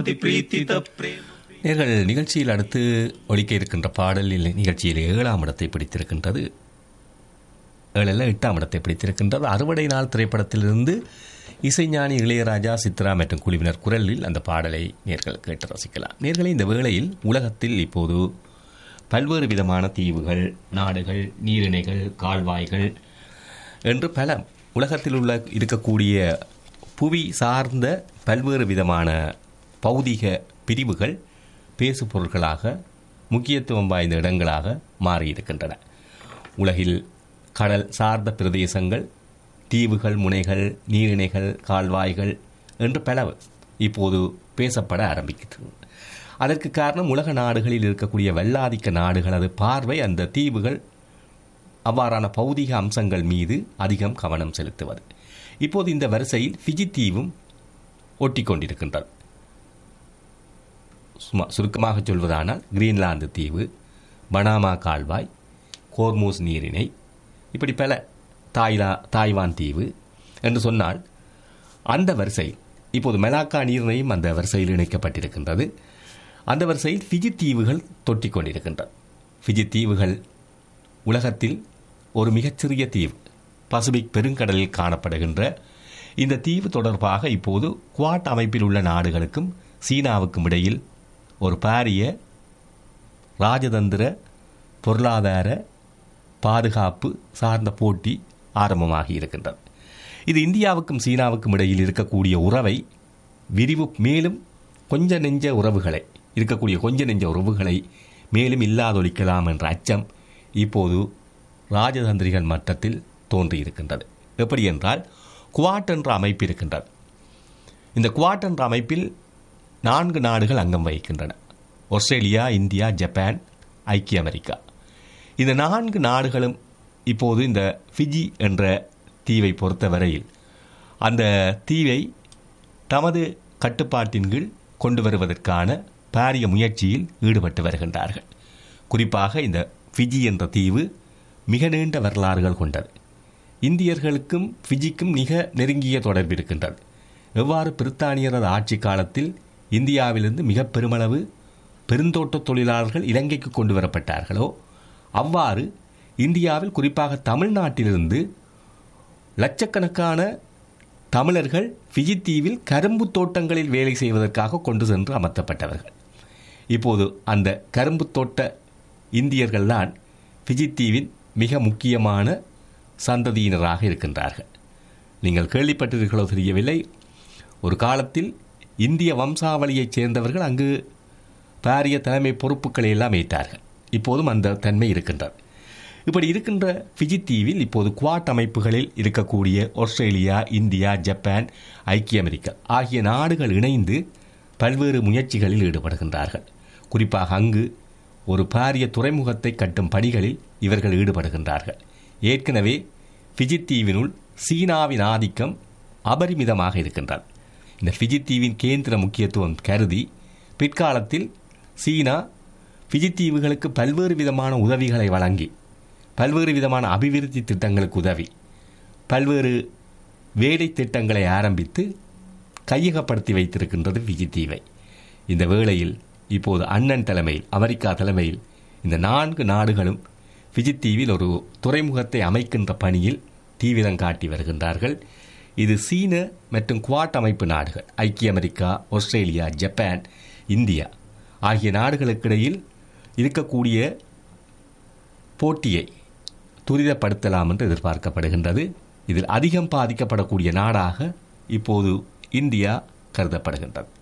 பிரேமதி பிரீத்தித பிரேம நேர்கள் நிகழ்ச்சியில் அடுத்து ஒலிக்க இருக்கின்ற பாடலில் நிகழ்ச்சியில் ஏழாம் இடத்தை பிடித்திருக்கின்றது ஏழில் எட்டாம் இடத்தை பிடித்திருக்கின்றது அறுவடை நாள் திரைப்படத்திலிருந்து இசைஞானி இளையராஜா சித்ரா மற்றும் குழுவினர் குரலில் அந்த பாடலை நேர்கள் கேட்டு ரசிக்கலாம் நேர்களை இந்த வேளையில் உலகத்தில் இப்போது பல்வேறு விதமான தீவுகள் நாடுகள் நீரிணைகள் கால்வாய்கள் என்று பல உலகத்தில் உள்ள இருக்கக்கூடிய புவி சார்ந்த பல்வேறு விதமான பௌதிக பிரிவுகள் பேசு பொருட்களாக முக்கியத்துவம் வாய்ந்த இடங்களாக மாறியிருக்கின்றன உலகில் கடல் சார்ந்த பிரதேசங்கள் தீவுகள் முனைகள் நீரிணைகள் கால்வாய்கள் என்று பல இப்போது பேசப்பட ஆரம்பிக்கிறது அதற்கு காரணம் உலக நாடுகளில் இருக்கக்கூடிய வெள்ளாதிக்க நாடுகளது பார்வை அந்த தீவுகள் அவ்வாறான பௌதிக அம்சங்கள் மீது அதிகம் கவனம் செலுத்துவது இப்போது இந்த வரிசையில் ஃபிஜி தீவும் ஒட்டிக்கொண்டிருக்கின்றது சும்மா சுருக்கமாக சொல்வதானால் கிரீன்லாந்து தீவு பனாமா கால்வாய் கோர்மூஸ் நீரிணை இப்படி பல தாய்லா தாய்வான் தீவு என்று சொன்னால் அந்த வரிசையில் இப்போது மெலாக்கா நீரிணையும் அந்த வரிசையில் இணைக்கப்பட்டிருக்கின்றது அந்த வரிசையில் ஃபிஜி தீவுகள் தொட்டிக் கொண்டிருக்கின்றன ஃபிஜி தீவுகள் உலகத்தில் ஒரு மிகச்சிறிய தீவு பசிபிக் பெருங்கடலில் காணப்படுகின்ற இந்த தீவு தொடர்பாக இப்போது குவாட் அமைப்பில் உள்ள நாடுகளுக்கும் சீனாவுக்கும் இடையில் ஒரு பாரிய ராஜதந்திர பொருளாதார பாதுகாப்பு சார்ந்த போட்டி ஆரம்பமாகி இருக்கின்றது இது இந்தியாவுக்கும் சீனாவுக்கும் இடையில் இருக்கக்கூடிய உறவை விரிவு மேலும் கொஞ்ச நெஞ்ச உறவுகளை இருக்கக்கூடிய கொஞ்ச நெஞ்ச உறவுகளை மேலும் இல்லாதொழிக்கலாம் என்ற அச்சம் இப்போது ராஜதந்திரிகள் மட்டத்தில் தோன்றியிருக்கின்றது எப்படி என்றால் குவாட் என்ற அமைப்பு இருக்கின்றது இந்த குவாட் என்ற அமைப்பில் நான்கு நாடுகள் அங்கம் வகிக்கின்றன ஆஸ்திரேலியா இந்தியா ஜப்பான் ஐக்கிய அமெரிக்கா இந்த நான்கு நாடுகளும் இப்போது இந்த ஃபிஜி என்ற தீவை பொறுத்தவரையில் அந்த தீவை தமது கட்டுப்பாட்டின் கீழ் கொண்டு வருவதற்கான பாரிய முயற்சியில் ஈடுபட்டு வருகின்றார்கள் குறிப்பாக இந்த ஃபிஜி என்ற தீவு மிக நீண்ட வரலாறுகள் கொண்டது இந்தியர்களுக்கும் ஃபிஜிக்கும் மிக நெருங்கிய தொடர்பு இருக்கின்றது எவ்வாறு பிரித்தானியரது ஆட்சி காலத்தில் இந்தியாவிலிருந்து மிக பெருமளவு பெருந்தோட்ட தொழிலாளர்கள் இலங்கைக்கு கொண்டு வரப்பட்டார்களோ அவ்வாறு இந்தியாவில் குறிப்பாக தமிழ்நாட்டிலிருந்து லட்சக்கணக்கான தமிழர்கள் ஃபிஜி தீவில் கரும்பு தோட்டங்களில் வேலை செய்வதற்காக கொண்டு சென்று அமர்த்தப்பட்டவர்கள் இப்போது அந்த கரும்பு தோட்ட இந்தியர்கள்தான் ஃபிஜி தீவின் மிக முக்கியமான சந்ததியினராக இருக்கின்றார்கள் நீங்கள் கேள்விப்பட்டீர்களோ தெரியவில்லை ஒரு காலத்தில் இந்திய வம்சாவளியைச் சேர்ந்தவர்கள் அங்கு பாரிய தலைமை பொறுப்புகளை எல்லாம் ஏற்றார்கள் இப்போதும் அந்த தன்மை இருக்கின்றது இப்படி இருக்கின்ற ஃபிஜி தீவில் இப்போது குவாட் அமைப்புகளில் இருக்கக்கூடிய ஆஸ்திரேலியா இந்தியா ஜப்பான் ஐக்கிய அமெரிக்கா ஆகிய நாடுகள் இணைந்து பல்வேறு முயற்சிகளில் ஈடுபடுகின்றார்கள் குறிப்பாக அங்கு ஒரு பாரிய துறைமுகத்தை கட்டும் பணிகளில் இவர்கள் ஈடுபடுகின்றார்கள் ஏற்கனவே ஃபிஜி தீவினுள் சீனாவின் ஆதிக்கம் அபரிமிதமாக இருக்கின்றது இந்த ஃபிஜி தீவின் கேந்திர முக்கியத்துவம் கருதி பிற்காலத்தில் சீனா ஃபிஜி தீவுகளுக்கு பல்வேறு விதமான உதவிகளை வழங்கி பல்வேறு விதமான அபிவிருத்தி திட்டங்களுக்கு உதவி பல்வேறு வேலை திட்டங்களை ஆரம்பித்து கையகப்படுத்தி வைத்திருக்கின்றது ஃபிஜி தீவை இந்த வேளையில் இப்போது அண்ணன் தலைமையில் அமெரிக்கா தலைமையில் இந்த நான்கு நாடுகளும் ஃபிஜி தீவில் ஒரு துறைமுகத்தை அமைக்கின்ற பணியில் தீவிரம் காட்டி வருகின்றார்கள் இது சீன மற்றும் குவாட் அமைப்பு நாடுகள் ஐக்கிய அமெரிக்கா ஆஸ்திரேலியா ஜப்பான் இந்தியா ஆகிய நாடுகளுக்கிடையில் இருக்கக்கூடிய போட்டியை துரிதப்படுத்தலாம் என்று எதிர்பார்க்கப்படுகின்றது இதில் அதிகம் பாதிக்கப்படக்கூடிய நாடாக இப்போது இந்தியா கருதப்படுகின்றது